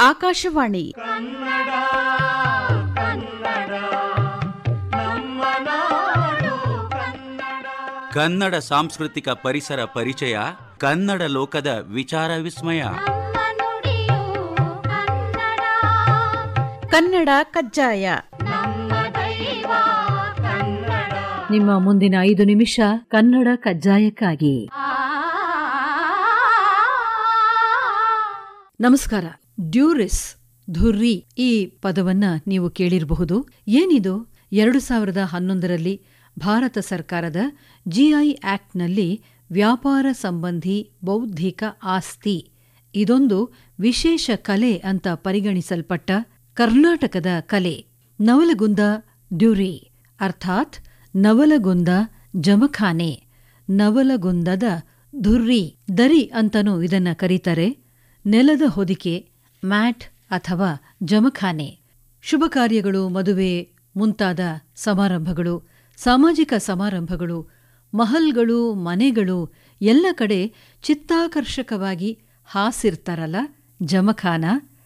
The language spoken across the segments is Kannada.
ಆಕಾಶವಾಣಿ ಕನ್ನಡ ಸಾಂಸ್ಕೃತಿಕ ಪರಿಸರ ಪರಿಚಯ ಕನ್ನಡ ಲೋಕದ ವಿಚಾರ ವಿಸ್ಮಯ ಕನ್ನಡ ಕಜ್ಜಾಯ ನಿಮ್ಮ ಮುಂದಿನ ಐದು ನಿಮಿಷ ಕನ್ನಡ ಕಜ್ಜಾಯಕ್ಕಾಗಿ ನಮಸ್ಕಾರ ಡ್ಯೂರಿಸ್ ಧುರ್ರಿ ಈ ಪದವನ್ನ ನೀವು ಕೇಳಿರಬಹುದು ಏನಿದು ಎರಡು ಸಾವಿರದ ಹನ್ನೊಂದರಲ್ಲಿ ಭಾರತ ಸರ್ಕಾರದ ಜಿಐ ಆಕ್ಟ್ನಲ್ಲಿ ವ್ಯಾಪಾರ ಸಂಬಂಧಿ ಬೌದ್ಧಿಕ ಆಸ್ತಿ ಇದೊಂದು ವಿಶೇಷ ಕಲೆ ಅಂತ ಪರಿಗಣಿಸಲ್ಪಟ್ಟ ಕರ್ನಾಟಕದ ಕಲೆ ನವಲಗುಂದ ಡ್ಯೂರಿ ಅರ್ಥಾತ್ ನವಲಗುಂದ ಜಮಖಾನೆ ನವಲಗುಂದದ ಧುರ್ರಿ ದರಿ ಅಂತನೂ ಇದನ್ನ ಕರೀತಾರೆ ನೆಲದ ಹೊದಿಕೆ ಮ್ಯಾಟ್ ಅಥವಾ ಜಮಖಾನೆ ಶುಭ ಕಾರ್ಯಗಳು ಮದುವೆ ಮುಂತಾದ ಸಮಾರಂಭಗಳು ಸಾಮಾಜಿಕ ಸಮಾರಂಭಗಳು ಮಹಲ್ಗಳು ಮನೆಗಳು ಎಲ್ಲ ಕಡೆ ಚಿತ್ತಾಕರ್ಷಕವಾಗಿ ಹಾಸಿರ್ತಾರಲ್ಲ ಜಮಖಾನ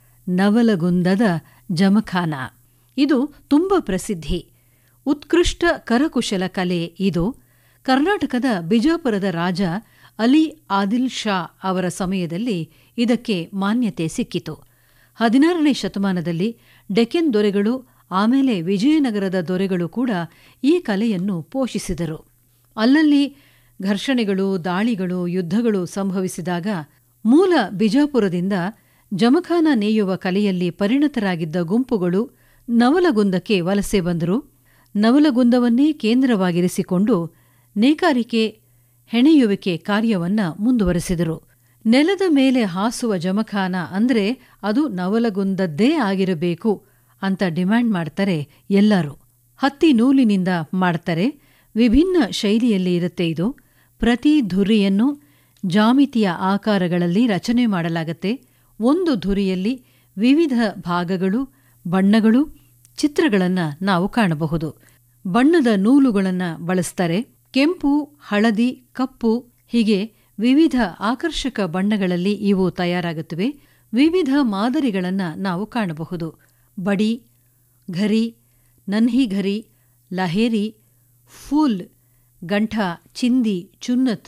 ನವಲಗುಂದದ ಜಮಖಾನ ಇದು ತುಂಬ ಪ್ರಸಿದ್ಧಿ ಉತ್ಕೃಷ್ಟ ಕರಕುಶಲ ಕಲೆ ಇದು ಕರ್ನಾಟಕದ ಬಿಜಾಪುರದ ರಾಜ ಅಲಿ ಆದಿಲ್ ಶಾ ಅವರ ಸಮಯದಲ್ಲಿ ಇದಕ್ಕೆ ಮಾನ್ಯತೆ ಸಿಕ್ಕಿತು ಹದಿನಾರನೇ ಶತಮಾನದಲ್ಲಿ ಡೆಕೆನ್ ದೊರೆಗಳು ಆಮೇಲೆ ವಿಜಯನಗರದ ದೊರೆಗಳು ಕೂಡ ಈ ಕಲೆಯನ್ನು ಪೋಷಿಸಿದರು ಅಲ್ಲಲ್ಲಿ ಘರ್ಷಣೆಗಳು ದಾಳಿಗಳು ಯುದ್ಧಗಳು ಸಂಭವಿಸಿದಾಗ ಮೂಲ ಬಿಜಾಪುರದಿಂದ ಜಮಖಾನ ನೇಯುವ ಕಲೆಯಲ್ಲಿ ಪರಿಣತರಾಗಿದ್ದ ಗುಂಪುಗಳು ನವಲಗುಂದಕ್ಕೆ ವಲಸೆ ಬಂದರು ನವಲಗುಂದವನ್ನೇ ಕೇಂದ್ರವಾಗಿರಿಸಿಕೊಂಡು ನೇಕಾರಿಕೆ ಹೆಣೆಯುವಿಕೆ ಕಾರ್ಯವನ್ನ ಮುಂದುವರೆಸಿದರು ನೆಲದ ಮೇಲೆ ಹಾಸುವ ಜಮಖಾನ ಅಂದ್ರೆ ಅದು ನವಲಗುಂದದ್ದೇ ಆಗಿರಬೇಕು ಅಂತ ಡಿಮ್ಯಾಂಡ್ ಮಾಡ್ತಾರೆ ಎಲ್ಲರೂ ಹತ್ತಿ ನೂಲಿನಿಂದ ಮಾಡ್ತಾರೆ ವಿಭಿನ್ನ ಶೈಲಿಯಲ್ಲಿ ಇರುತ್ತೆ ಇದು ಪ್ರತಿ ಧುರಿಯನ್ನು ಜಾಮಿತಿಯ ಆಕಾರಗಳಲ್ಲಿ ರಚನೆ ಮಾಡಲಾಗತ್ತೆ ಒಂದು ಧುರಿಯಲ್ಲಿ ವಿವಿಧ ಭಾಗಗಳು ಬಣ್ಣಗಳು ಚಿತ್ರಗಳನ್ನು ನಾವು ಕಾಣಬಹುದು ಬಣ್ಣದ ನೂಲುಗಳನ್ನು ಬಳಸ್ತಾರೆ ಕೆಂಪು ಹಳದಿ ಕಪ್ಪು ಹೀಗೆ ವಿವಿಧ ಆಕರ್ಷಕ ಬಣ್ಣಗಳಲ್ಲಿ ಇವು ತಯಾರಾಗುತ್ತವೆ ವಿವಿಧ ಮಾದರಿಗಳನ್ನು ನಾವು ಕಾಣಬಹುದು ಬಡಿ ಘರಿ ನನ್ಹಿಘರಿ ಲಹೇರಿ ಫೂಲ್ ಗಂಠ ಚಿಂದಿ ಚುನ್ನತ್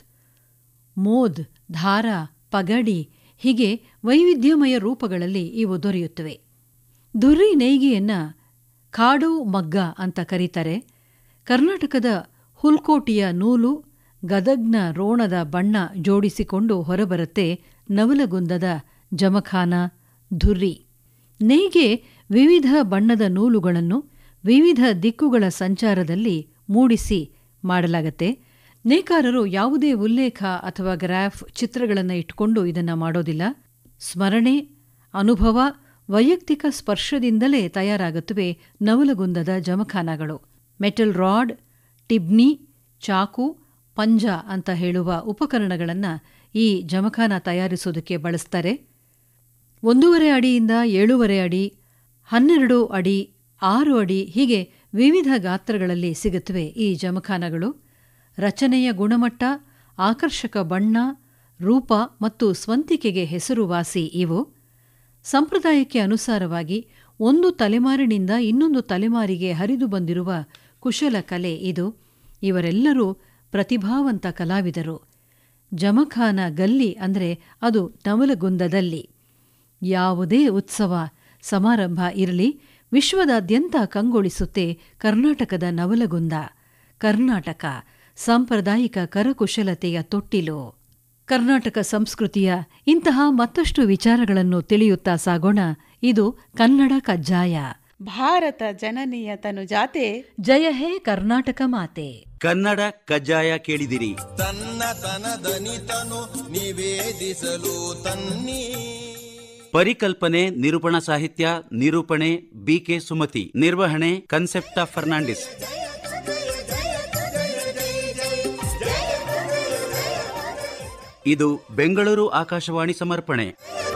ಮೋದ್ ಧಾರ ಪಗಡಿ ಹೀಗೆ ವೈವಿಧ್ಯಮಯ ರೂಪಗಳಲ್ಲಿ ಇವು ದೊರೆಯುತ್ತವೆ ದುರ್ರಿ ನೇಯ್ಗೆಯನ್ನ ಕಾಡು ಮಗ್ಗ ಅಂತ ಕರೀತಾರೆ ಕರ್ನಾಟಕದ ಹುಲ್ಕೋಟಿಯ ನೂಲು ಗದಗ್ನ ರೋಣದ ಬಣ್ಣ ಜೋಡಿಸಿಕೊಂಡು ಹೊರಬರುತ್ತೆ ನವಲಗುಂದದ ಜಮಖಾನ ಧುರ್ರಿ ನೇಯ್ಗೆ ವಿವಿಧ ಬಣ್ಣದ ನೂಲುಗಳನ್ನು ವಿವಿಧ ದಿಕ್ಕುಗಳ ಸಂಚಾರದಲ್ಲಿ ಮೂಡಿಸಿ ಮಾಡಲಾಗತ್ತೆ ನೇಕಾರರು ಯಾವುದೇ ಉಲ್ಲೇಖ ಅಥವಾ ಗ್ರಾಫ್ ಚಿತ್ರಗಳನ್ನು ಇಟ್ಕೊಂಡು ಇದನ್ನು ಮಾಡೋದಿಲ್ಲ ಸ್ಮರಣೆ ಅನುಭವ ವೈಯಕ್ತಿಕ ಸ್ಪರ್ಶದಿಂದಲೇ ತಯಾರಾಗುತ್ತವೆ ನವಲಗುಂದದ ಜಮಖಾನಗಳು ಮೆಟಲ್ ರಾಡ್ ಟಿಬ್ನಿ ಚಾಕು ಪಂಜ ಅಂತ ಹೇಳುವ ಉಪಕರಣಗಳನ್ನು ಈ ಜಮಖಾನ ತಯಾರಿಸೋದಕ್ಕೆ ಬಳಸ್ತಾರೆ ಒಂದೂವರೆ ಅಡಿಯಿಂದ ಏಳೂವರೆ ಅಡಿ ಹನ್ನೆರಡು ಅಡಿ ಆರು ಅಡಿ ಹೀಗೆ ವಿವಿಧ ಗಾತ್ರಗಳಲ್ಲಿ ಸಿಗುತ್ತವೆ ಈ ಜಮಖಾನಗಳು ರಚನೆಯ ಗುಣಮಟ್ಟ ಆಕರ್ಷಕ ಬಣ್ಣ ರೂಪ ಮತ್ತು ಸ್ವಂತಿಕೆಗೆ ಹೆಸರುವಾಸಿ ಇವು ಸಂಪ್ರದಾಯಕ್ಕೆ ಅನುಸಾರವಾಗಿ ಒಂದು ತಲೆಮಾರಿನಿಂದ ಇನ್ನೊಂದು ತಲೆಮಾರಿಗೆ ಹರಿದು ಬಂದಿರುವ ಕುಶಲ ಕಲೆ ಇದು ಇವರೆಲ್ಲರೂ ಪ್ರತಿಭಾವಂತ ಕಲಾವಿದರು ಜಮಖಾನ ಗಲ್ಲಿ ಅಂದರೆ ಅದು ನವಲಗುಂದದಲ್ಲಿ ಯಾವುದೇ ಉತ್ಸವ ಸಮಾರಂಭ ಇರಲಿ ವಿಶ್ವದಾದ್ಯಂತ ಕಂಗೊಳಿಸುತ್ತೆ ಕರ್ನಾಟಕದ ನವಲಗುಂದ ಕರ್ನಾಟಕ ಸಾಂಪ್ರದಾಯಿಕ ಕರಕುಶಲತೆಯ ತೊಟ್ಟಿಲು ಕರ್ನಾಟಕ ಸಂಸ್ಕೃತಿಯ ಇಂತಹ ಮತ್ತಷ್ಟು ವಿಚಾರಗಳನ್ನು ತಿಳಿಯುತ್ತಾ ಸಾಗೋಣ ಇದು ಕನ್ನಡ ಕಜ್ಜಾಯ ಭಾರತ ಜನನಿಯ ತನು ಜಾತೆ ಜಯ ಹೇ ಕರ್ನಾಟಕ ಮಾತೆ ಕನ್ನಡ ಕಜ್ಜಾಯ ಕೇಳಿದಿರಿ ತನ್ನ ತನದನಿತನು ನಿವೇದಿಸಲು ತನ್ನಿ ಪರಿಕಲ್ಪನೆ ನಿರೂಪಣಾ ಸಾಹಿತ್ಯ ನಿರೂಪಣೆ ಬಿಕೆ ಸುಮತಿ ನಿರ್ವಹಣೆ ಕನ್ಸೆಪ್ಟ ಫರ್ನಾಂಡಿಸ್ ಇದು ಬೆಂಗಳೂರು ಆಕಾಶವಾಣಿ ಸಮರ್ಪಣೆ